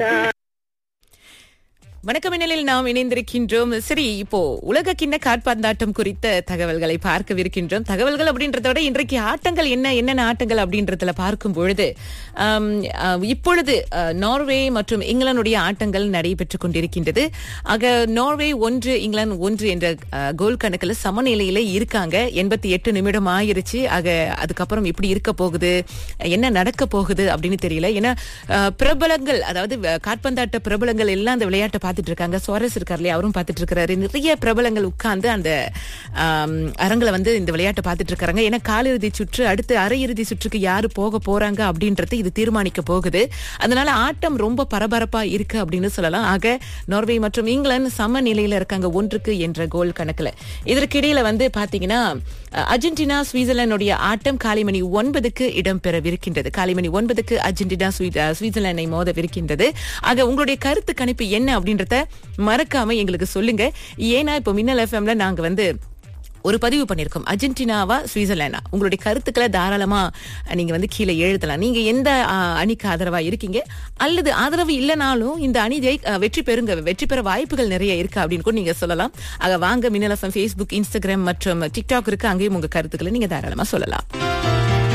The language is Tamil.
வணக்கம் இந்நிலையில் நாம் இணைந்திருக்கின்றோம் சரி இப்போ உலக கிண்ண காற்பந்தாட்டம் குறித்த தகவல்களை பார்க்கவிருக்கின்றோம் தகவல்கள் அப்படின்றத விட இன்றைக்கு ஆட்டங்கள் என்ன என்னென்ன ஆட்டங்கள் அப்படின்றதுல பார்க்கும் பொழுது ஆம், ஆ, இப்பொழுது ஆ, நார்வே மற்றும் இங்கிலாந்துடைய ஆட்டங்கள் நடைபெற்றுக் கொண்டிருக்கின்றது ஆக நார்வே ஒன்று இங்கிலாந்து ஒன்று என்ற ஆ, கோல் கணக்குல சமநிலையில இருக்காங்க எண்பத்தி எட்டு நிமிடம் ஆயிருச்சு ஆக அதுக்கப்புறம் எப்படி இருக்க போகுது என்ன நடக்க போகுது அப்படின்னு தெரியல ஏன்னா ஆ, பிரபலங்கள் அதாவது வ- காற்பந்தாட்ட பிரபலங்கள் எல்லாம் அந்த விளையாட்டை பார்த்துட்டு இருக்காங்க சுவாரஸ் இருக்கார் இல்லையா அவரும் பார்த்துட்டு இருக்காரு நிறைய பிரபலங்கள் உட்கார்ந்து அந்த ஆம், அரங்குல வந்து இந்த விளையாட்டை பார்த்துட்டு இருக்காங்க ஏன்னா காலிறுதி சுற்று அடுத்து அரையிறுதி சுற்றுக்கு யாரு போக போறாங்க அப்படின்றது இது தீர்மானிக்க போகுது அதனால ஆட்டம் ரொம்ப பரபரப்பா இருக்கு அப்படின்னு சொல்லலாம் ஆக நார்வே மற்றும் இங்கிலாந்து சம நிலையில இருக்காங்க ஒன்றுக்கு என்ற கோல் கணக்குல இதற்கிடையில வந்து பாத்தீங்கன்னா அஹ், அர்ஜென்டினா சுவிட்சர்லாந்துடைய ஆட்டம் காலை மணி ஒன்பதுக்கு இடம்பெறவிருக்கின்றது காலை மணி ஒன்பதுக்கு அர்ஜென்டினா சுவி- அஹ், சுவிட்சர்லாந்தை மோதவிருக்கின்றது ஆக உங்களுடைய கருத்து கணிப்பு என்ன அப்படின்றத மறக்காம எங்களுக்கு சொல்லுங்க ஏன்னா இப்போ மின்னல் எஃப்எம்ல நாங்க வந்து ஒரு பதிவு பண்ணிருக்கோம் அர்ஜென்டினாவா சுவிட்சர்லாண்டா உங்களுடைய கருத்துக்களை தாராளமா நீங்க வந்து கீழே எழுதலாம் நீங்க எந்த ஆ, அணிக்கு ஆதரவா இருக்கீங்க அல்லது ஆதரவு இல்லைனாலும் இந்த அணி ஜெயி- அ, வெற்றி பெறுங்க வெற்றி பெற வாய்ப்புகள் நிறைய இருக்கு அப்படின்னு கூட நீங்க சொல்லலாம் ஆக வாங்க மின்னலசம் ஃபேஸ்புக் இன்ஸ்டாகிராம் மற்றும் டிக்டாக் இருக்கு அங்கேயும் உங்க கருத்துக்களை நீங்க தாராளமா சொல்லலாம்